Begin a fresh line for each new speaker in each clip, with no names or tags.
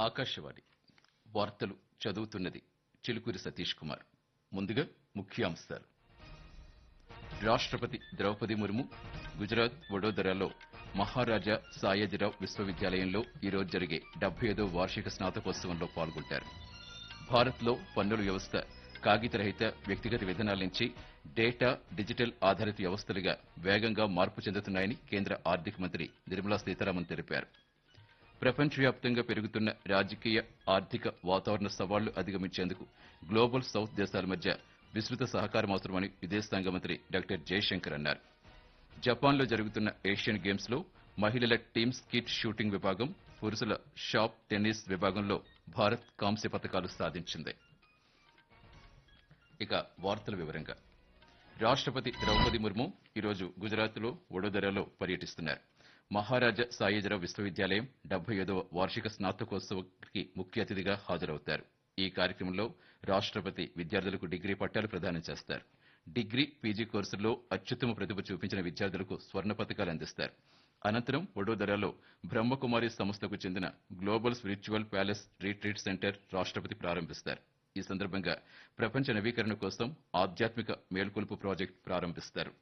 ఆకాశవాణి వార్తలు చదువుతున్నది చిలుకూరి సతీష్ కుమార్ ముందుగా ముఖ్యాంశాలు రాష్ట్రపతి ద్రౌపది ముర్ము గుజరాత్ వడోదరాలో మహారాజా సాయాజీరావు విశ్వవిద్యాలయంలో ఈరోజు జరిగే డెబ్బై ఐదో వార్షిక స్నాతకోత్సవంలో పాల్గొంటారు భారత్లో పన్నుల వ్యవస్థ కాగితరహిత వ్యక్తిగత విధానాల నుంచి డేటా డిజిటల్ ఆధారిత వ్యవస్థలుగా వేగంగా మార్పు చెందుతున్నాయని కేంద్ర ఆర్థిక మంత్రి నిర్మలా సీతారామన్ తెలిపారు ప్రపంచవ్యాప్తంగా పెరుగుతున్న రాజకీయ ఆర్థిక వాతావరణ సవాళ్లు అధిగమించేందుకు గ్లోబల్ సౌత్ దేశాల మధ్య విస్తృత సహకారం అవసరమని విదేశాంగ మంత్రి డాక్టర్ జయశంకర్ అన్నారు జపాన్లో జరుగుతున్న ఏషియన్ గేమ్స్ లో మహిళల టీమ్ స్కిట్ షూటింగ్ విభాగం పురుషుల షాప్ టెన్నిస్ విభాగంలో భారత్ కాంస్య పథకాలు సాధించింది ఇక వార్తల వివరంగా రాష్ట్రపతి ద్రౌపది ముర్ము ఈరోజు గుజరాత్లో వడోదరాలో పర్యటిస్తున్నారు మహారాజా సాయిజరావు విశ్వవిద్యాలయం డెబ్బై ఐదవ వార్షిక స్నాతకోత్సవానికి ముఖ్య అతిథిగా హాజరవుతారు ఈ కార్యక్రమంలో రాష్ట్రపతి విద్యార్థులకు డిగ్రీ పట్టాలు ప్రదానం చేస్తారు డిగ్రీ పీజీ కోర్సుల్లో అత్యుత్తమ ప్రతిభ చూపించిన విద్యార్థులకు స్వర్ణ పథకాలు అందిస్తారు అనంతరం వడోదరాలో బ్రహ్మకుమారి సంస్థకు చెందిన global spiritual palace retreat centre రాష్ట్రపతి ప్రారంభిస్తారు ఈ సందర్భంగా ప్రపంచ నవీకరణ కోసం ఆధ్యాత్మిక మేల్కొలుపు ప్రాజెక్ట్ ప్రారంభిస్తారు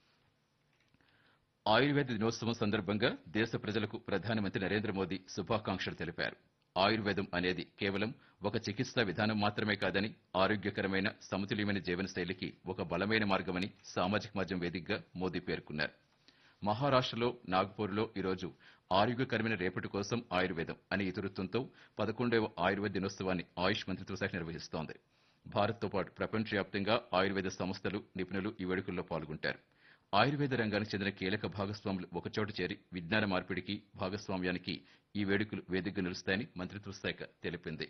ఆయుర్వేద దినోత్సవం సందర్భంగా దేశ ప్రజలకు ప్రధానమంత్రి నరేంద్ర మోదీ శుభాకాంక్షలు తెలిపారు ఆయుర్వేదం అనేది కేవలం ఒక చికిత్సా విధానం మాత్రమే కాదని ఆరోగ్యకరమైన సమతుల్యమైన జీవనశైలికి ఒక బలమైన మార్గమని సామాజిక మాధ్యమం వేదికగా మోదీ పేర్కొన్నారు మహారాష్ట్రలో నాగ్పూర్లో ఈరోజు ఆరోగ్యకరమైన రేపటి కోసం ఆయుర్వేదం అనే ఇతివృత్తంతో పదకొండవ ఆయుర్వేద దినోత్సవాన్ని ఆయుష్ మంత్రిత్వ శాఖ నిర్వహిస్తోంది భారత్తో పాటు ప్రపంచవ్యాప్తంగా ఆయుర్వేద సంస్థలు నిపుణులు ఈ వేడుకల్లో పాల్గొంటారు ఆయుర్వేద రంగానికి చెందిన కీలక భాగస్వాములు ఒకచోట చేరి విజ్ఞాన మార్పిడికి భాగస్వామ్యానికి ఈ వేడుకలు వేదికగా నిలుస్తాయని మంత్రిత్వ శాఖ తెలిపింది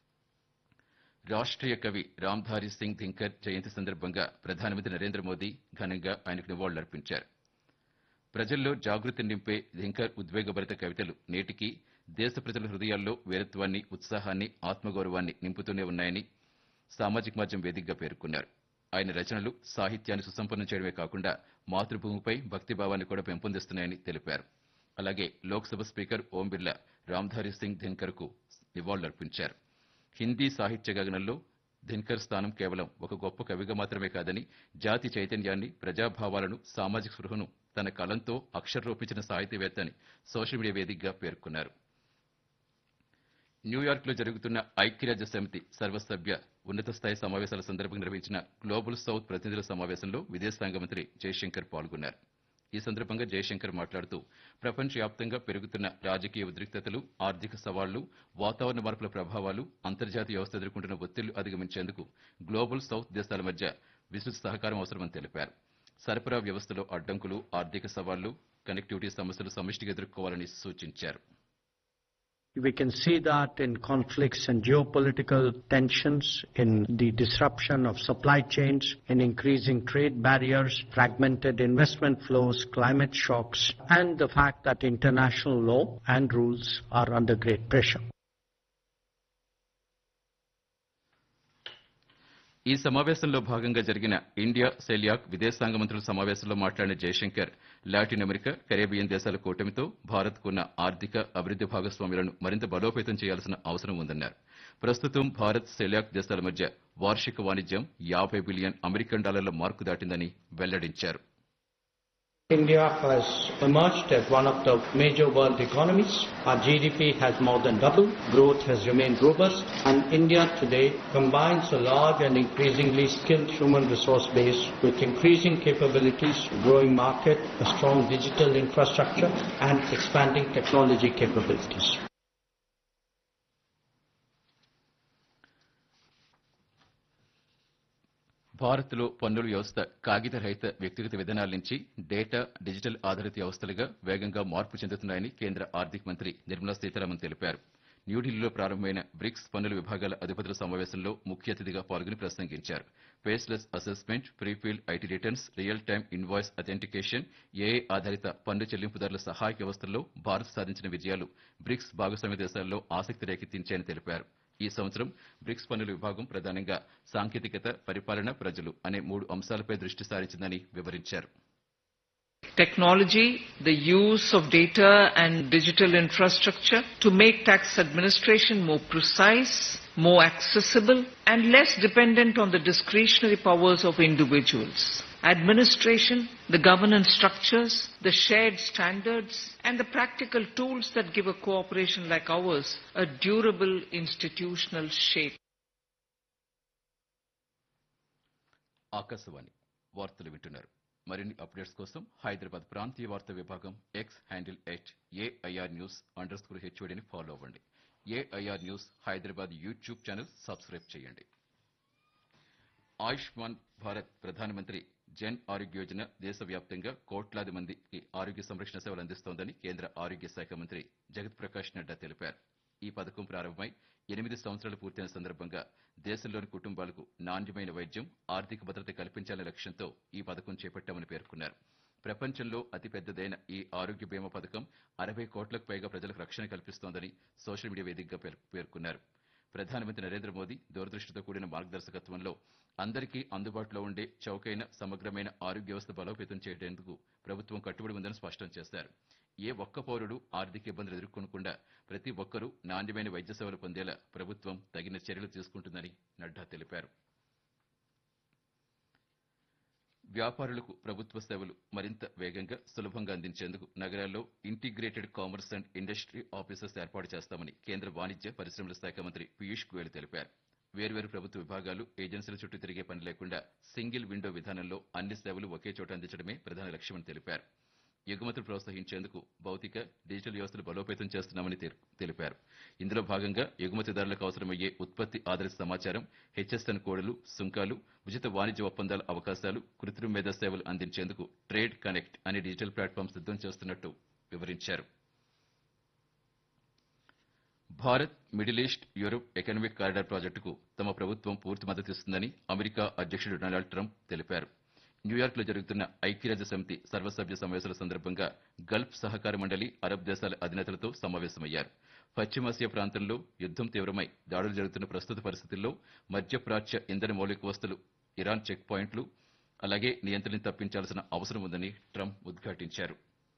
రాష్ట్రీయ కవి రామ్ధారి సింగ్ ధింకర్ జయంతి సందర్భంగా ప్రధానమంత్రి నరేంద్ర మోదీ ఘనంగా ఆయనకు నివాళులర్పించారు ప్రజల్లో జాగృతి నింపే ధింకర్ ఉద్వేగభరిత కవితలు నేటికి దేశ ప్రజల హృదయాల్లో వీరత్వాన్ని ఉత్సాహాన్ని ఆత్మగౌరవాన్ని నింపుతూనే ఉన్నాయని సామాజిక మాధ్యమం వేదికగా పేర్కొన్నారు ఆయన రచనలు సాహిత్యాన్ని సుసంపన్నం చేయడమే కాకుండా మాతృభూమిపై భక్తిభావాన్ని కూడా పెంపొందిస్తున్నాయని తెలిపారు అలాగే లోక్సభ స్పీకర్ ఓం బిర్లా రామ్ధారి సింగ్ ధిన్కర్ కు నివాళులర్పించారు హిందీ సాహిత్య గగనంలో ధిన్కర్ స్థానం కేవలం ఒక గొప్ప కవిగా మాత్రమే కాదని జాతి చైతన్యాన్ని ప్రజాభావాలను సామాజిక స్పృహను తన కలంతో అక్షరరూపించిన సాహితీవేత్త అని సోషల్ మీడియా వేదికగా పేర్కొన్నారు న్యూయార్క్ లో జరుగుతున్న ఐక్యరాజ్య సమితి సర్వసభ్య ఉన్నత స్థాయి సమావేశాల సందర్భంగా నిర్వహించిన గ్లోబల్ సౌత్ ప్రతినిధుల సమావేశంలో విదేశాంగ మంత్రి జయశంకర్ పాల్గొన్నారు ఈ సందర్భంగా జయశంకర్ మాట్లాడుతూ ప్రపంచవ్యాప్తంగా పెరుగుతున్న రాజకీయ ఉద్రిక్తతలు ఆర్థిక సవాళ్లు వాతావరణ మార్పుల ప్రభావాలు అంతర్జాతీయ వ్యవస్థ ఎదుర్కొంటున్న ఒత్తిళ్లు అధిగమించేందుకు గ్లోబల్ సౌత్ దేశాల మధ్య విస్తృత సహకారం అవసరమని తెలిపారు సరఫరా వ్యవస్థలో అడ్డంకులు ఆర్థిక సవాళ్లు కనెక్టివిటీ సమస్యలు సమిష్టిగా ఎదుర్కోవాలని సూచించారు
We can see that in conflicts and geopolitical tensions, in the disruption of supply chains, in increasing trade barriers, fragmented investment flows, climate shocks, and the fact that international law and rules are under great pressure.
ఈ సమావేశంలో భాగంగా జరిగిన India coeliac విదేశాంగ మంత్రుల సమావేశంలో మాట్లాడిన Jayashankar Latin America Caribbean దేశాల కూటమితో భారత్కున్న ఆర్థిక అభివృద్ది భాగస్వామ్యాలను మరింత బలోపేతం చేయాల్సిన అవసరం ఉందన్నారు ప్రస్తుతం భారత్ సెలియాక్ దేశాల మధ్య వార్షిక వాణిజ్యం యాభై బిలియన్ అమెరికన్ డాలర్ల మార్కు దాటిందని వెల్లడించారు
India has emerged as one of the major world economies. Our GDP has more than doubled. Growth has remained robust. And India today combines a large and increasingly skilled human resource base with increasing capabilities, growing market, a strong digital infrastructure, and expanding technology capabilities.
భారత్లో పన్నుల వ్యవస్థ కాగిత రహిత వ్యక్తిగత విధానాల నుంచి data digital ఆధారిత వ్యవస్థలుగా వేగంగా మార్పు చెందుతున్నాయని కేంద్ర ఆర్థిక మంత్రి నిర్మలా సీతారామన్ తెలిపారు న్యూఢిల్లీలో ప్రారంభమైన బ్రిక్స్ పన్నుల విభాగాల అధిపతుల సమావేశంలో ముఖ్య అతిథిగా పాల్గొని ప్రసంగించారు faceless assessment prefilled IT returns real time invoice authentication AI ఆధారిత పన్ను చెల్లింపుదారుల సహాయక వ్యవస్థల్లో భారత్ సాధించిన విజయాలు బ్రిక్స్ భాగస్వామ్య దేశాల్లో ఆసక్తి రేకెత్తించాయని తెలిపారు ఈ సంవత్సరం బ్రిక్స్ పన్నుల విభాగం ప్రధానంగా సాంకేతికత పరిపాలన ప్రజలు అనే మూడు అంశాలపై దృష్టి సారించిందని వివరించారు
technology, the use of data and digital infrastructure to make tax administration more precise, more accessible, and less dependent on the discretionary powers of individuals. Administration, the governance structures, the shared standards, and the practical tools that give a cooperation like ours a durable institutional shape.
Akashvani వార్తలు వింటున్నారు మరిన్ని updates కోసం హైదరాబాద్ ప్రాంతీయ వార్తా విభాగం X handle at AIR news underscore హెచ్ఓడిని follow అవ్వండి AIR news Hyderabad YouTube channel subscribe చేయండి ఆయుష్మాన్ భారత్ ప్రధానమంత్రి జన్ ఆరోగ్య యోజన దేశవ్యాప్తంగా కోట్లాది మందికి ఆరోగ్య సంరక్షణ సేవలు అందిస్తోందని కేంద్ర ఆరోగ్య శాఖ మంత్రి జగత్ ప్రకాష్ నడ్డా తెలిపారు ఈ పథకం ప్రారంభమై ఎనిమిది సంవత్సరాలు పూర్తయిన సందర్భంగా దేశంలోని కుటుంబాలకు నాణ్యమైన వైద్యం ఆర్థిక భద్రత కల్పించాలనే లక్ష్యంతో ఈ పథకం చేపట్టామని పేర్కొన్నారు ప్రపంచంలో అతిపెద్దదైన ఈ ఆరోగ్య బీమా పథకం అరవై కోట్లకు పైగా ప్రజలకు రక్షణ కల్పిస్తోందని సోషల్ మీడియా వేదికగా పేర్- పేర్కొన్నారు ప్రధానమంత్రి నరేంద్ర మోదీ దూరదృష్టితో కూడిన మార్గదర్శకత్వంలో అందరికీ అందుబాటులో ఉండే చౌకైన సమగ్రమైన ఆరోగ్య వ్యవస్థ బలోపేతం చేయడానికి ప్రభుత్వం కట్టుబడి ఉందని స్పష్టం చేశారు ఏ ఒక్క పౌరుడు ఆర్థిక ఇబ్బందులు ఎదుర్కొనకుండా ప్రతి ఒక్కరూ నాణ్యమైన వైద్య సేవలు పొందేలా ప్రభుత్వం తగిన చర్యలు తీసుకుంటుందని నడ్డా తెలిపారు వ్యాపారులకు ప్రభుత్వ సేవలు మరింత వేగంగా సులభంగా అందించేందుకు నగరాల్లో integrated commerce and industry officers ఏర్పాటు చేస్తామని కేంద్ర వాణిజ్య పరిశ్రమల శాఖ మంత్రి పీయూష్ గోయల్ తెలిపారు వేర్వేరు ప్రభుత్వ విభాగాలు ఏజెన్సీల చుట్టూ తిరిగే పని లేకుండా సింగిల్ విండో విధానంలో అన్ని సేవలు ఒకే చోట అందించడమే ప్రధాన లక్ష్యమని తెలిపారు ఎగుమతులు ప్రోత్సహించేందుకు భౌతిక డిజిటల్ వ్యవస్థలు బలోపేతం చేస్తున్నామని తెల్- తెలిపారు ఇందులో భాగంగా ఎగుమతిదారులకు అవసరమయ్యే ఉత్పత్తి ఆధారిత సమాచారం హెచ్ఎస్ఎన్ కోడ్లు సుంకాలు ఉచిత వాణిజ్య ఒప్పందాల అవకాశాలు కృత్రిమ మేధా సేవలు అందించేందుకు ట్రేడ్ కనెక్ట్ అనే డిజిటల్ ప్లాట్ఫామ్ సిద్ధం చేస్తున్నట్టు వివరించారు Bharat Middle East Europe economic corridor ప్రాజెక్టుకు తమ ప్రభుత్వం పూర్తి మద్దతిస్తుందని అమెరికా అధ్యక్షుడు డొనాల్డ్ ట్రంప్ తెలిపారు న్యూయార్క్ లో జరుగుతున్న ఐక్యరాజ్య సమితి సర్వసభ్య సమావేశాల సందర్భంగా గల్ఫ్ సహకార మండలి అరబ్ దేశాల అధినేతలతో సమావేశమయ్యారు పశ్చిమాసియా ప్రాంతంలో యుద్ధం తీవ్రమై దాడులు జరుగుతున్న ప్రస్తుత పరిస్థితుల్లో మధ్యప్రాచ్య ఇంధన మౌలిక వస్తువులు ఇరాన్ చెక్ పాయింట్లు అలాగే నియంత్రణ తప్పించాల్సిన అవసరం ఉందని ట్రంప్ ఉద్ఘాటించారు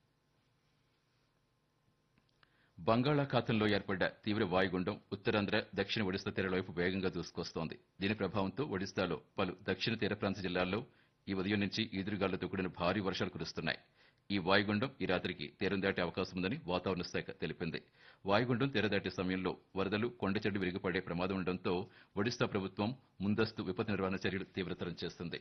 బంగాళాఖాతంలో ఏర్పడ్డ తీవ్ర వాయుగుండం ఉత్తరాంధ్ర దక్షిణ ఒడిశా తీరాల వైపు వేగంగా దూసుకొస్తోంది దీని ప్రభావంతో ఒడిశాలో పలు దక్షిణ తీర ప్రాంత జిల్లాల్లో ఈ ఉదయం నుంచి ఈదురుగాలులతో కూడిన భారీ వర్షాలు కురుస్తున్నాయి ఈ వాయుగుండం ఈ రాత్రికి తీరం దాటే అవకాశం ఉందని వాతావరణ శాఖ తెలిపింది వాయుగుండం తీర దాటే సమయంలో వరదలు కొండ చెడ్డు విరిగిపడే ప్రమాదం ఉండడంతో ఒడిశా ప్రభుత్వం ముందస్తు విపత్తు నిర్వహణ చర్యలు తీవ్రతరం చేస్తుంది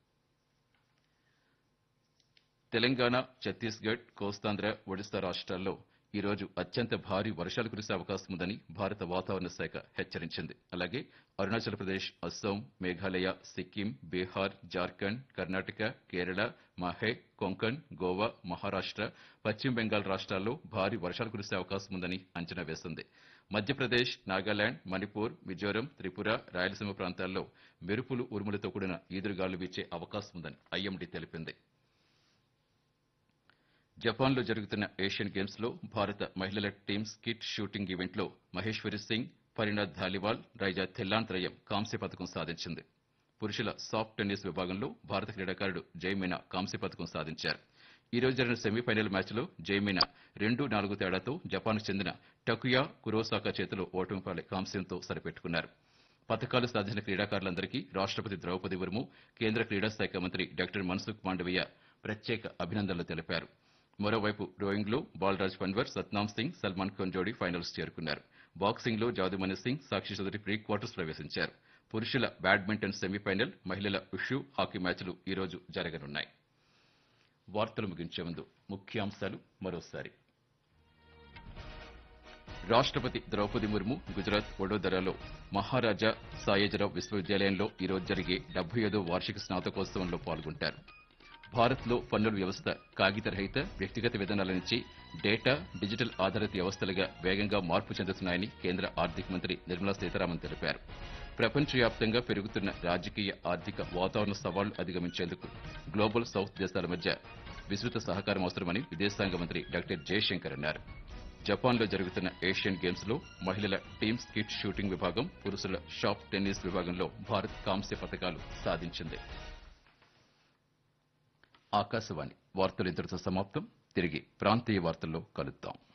తెలంగాణ ఛత్తీస్గఢ్ కోస్తాంధ్ర ఒడిశా రాష్ట్రాల్లో ఈ రోజు అత్యంత భారీ వర్షాలు కురిసే అవకాశం ఉందని భారత వాతావరణ శాఖ హెచ్చరించింది అలాగే అరుణాచల్ ప్రదేశ్ అస్సాం మేఘాలయ సిక్కిం బీహార్ జార్ఖండ్ కర్ణాటక కేరళ మహే కొంకణ్ గోవా మహారాష్ట్ర పశ్చిమ బెంగాల్ రాష్ట్రాల్లో భారీ వర్షాలు కురిసే అవకాశం ఉందని అంచనా వేసింది మధ్యప్రదేశ్ నాగాలాండ్ మణిపూర్ మిజోరం త్రిపుర రాయలసీమ ప్రాంతాల్లో మెరుపులు ఉరుములతో కూడిన ఈదురుగాలు వీచే అవకాశం ఉందని ఐఎండీ తెలిపింది జపాన్లో జరుగుతున్న ఏషియన్ గేమ్స్ లో భారత మహిళల టీమ్ స్కిట్ షూటింగ్ ఈవెంట్లో మహేశ్వరి సింగ్ పరిణాథ్ ధాలివాల్ రైజా థెల్లాన్ త్రయం కాంస్య పథకం సాధించింది పురుషుల సాఫ్ట్ టెన్నిస్ విభాగంలో భారత క్రీడాకారుడు జైమీనా కాంస్య పథకం సాధించారు ఈ రోజు జరిగిన సెమీఫైనల్ మ్యాచ్లో జైమీనా రెండు నాలుగు తేడాతో జపాన్కు చెందిన టకుయా కురోసాకా చేతిలో ఓటమి పాలై కాంస్యంతో సరిపెట్టుకున్నారు పథకాలు సాధించిన క్రీడాకారులందరికీ రాష్ట్రపతి ద్రౌపది ముర్ము కేంద్ర క్రీడా శాఖ మంత్రి డాక్టర్ మన్సుఖ్ మాండవీయ ప్రత్యేక అభినందనలు తెలిపారు మరోవైపు రోయింగ్లో బాలరాజ్ పన్వర్ సత్నామ్ సింగ్ సల్మాన్ ఖాన్ జోడీ ఫైనల్స్ చేరుకున్నారు బాక్సింగ్లో జాదుమణి సింగ్ సాక్షి చౌదరి ప్రీ క్వార్టర్స్ ప్రవేశించారు పురుషుల బ్యాడ్మింటన్ సెమీఫైనల్ మహిళల ఉషు హాకీ మ్యాచ్లు ఈ రోజు జరగనున్నాయి వార్తలు ముగించే ముందు ముఖ్యాంశాలు మరోసారి రాష్ట్రపతి ద్రౌపది ముర్ము గుజరాత్ వడోదరాలో మహారాజా సాయేజరావు విశ్వవిద్యాలయంలో ఈ రోజు జరిగే డెబ్బై ఐదో వార్షిక స్నాతకోత్సవంలో పాల్గొంటారు భారత్లో పన్నుల వ్యవస్థ కాగితరహిత వ్యక్తిగత విధానాల నుంచి డేటా డిజిటల్ ఆధారిత వ్యవస్థలుగా వేగంగా మార్పు చెందుతున్నాయని కేంద్ర ఆర్థిక మంత్రి నిర్మలా సీతారామన్ తెలిపారు ప్రపంచవ్యాప్తంగా పెరుగుతున్న రాజకీయ ఆర్థిక వాతావరణ సవాళ్లు అధిగమించేందుకు గ్లోబల్ సౌత్ దేశాల మధ్య విస్తృత సహకారం అవసరమని విదేశాంగ మంత్రి డాక్టర్ జయశంకర్ అన్నారు జపాన్లో జరుగుతున్న ఏషియన్ గేమ్స్ లో మహిళల టీమ్ స్కిట్ షూటింగ్ విభాగం పురుషుల షాప్ టెన్నిస్ విభాగంలో భారత్ కాంస్య పథకాలు సాధించింది ఆకాశవాణి వార్తలు ఇంతటితో సమాప్తం తిరిగి ప్రాంతీయ వార్తల్లో కలుద్దాం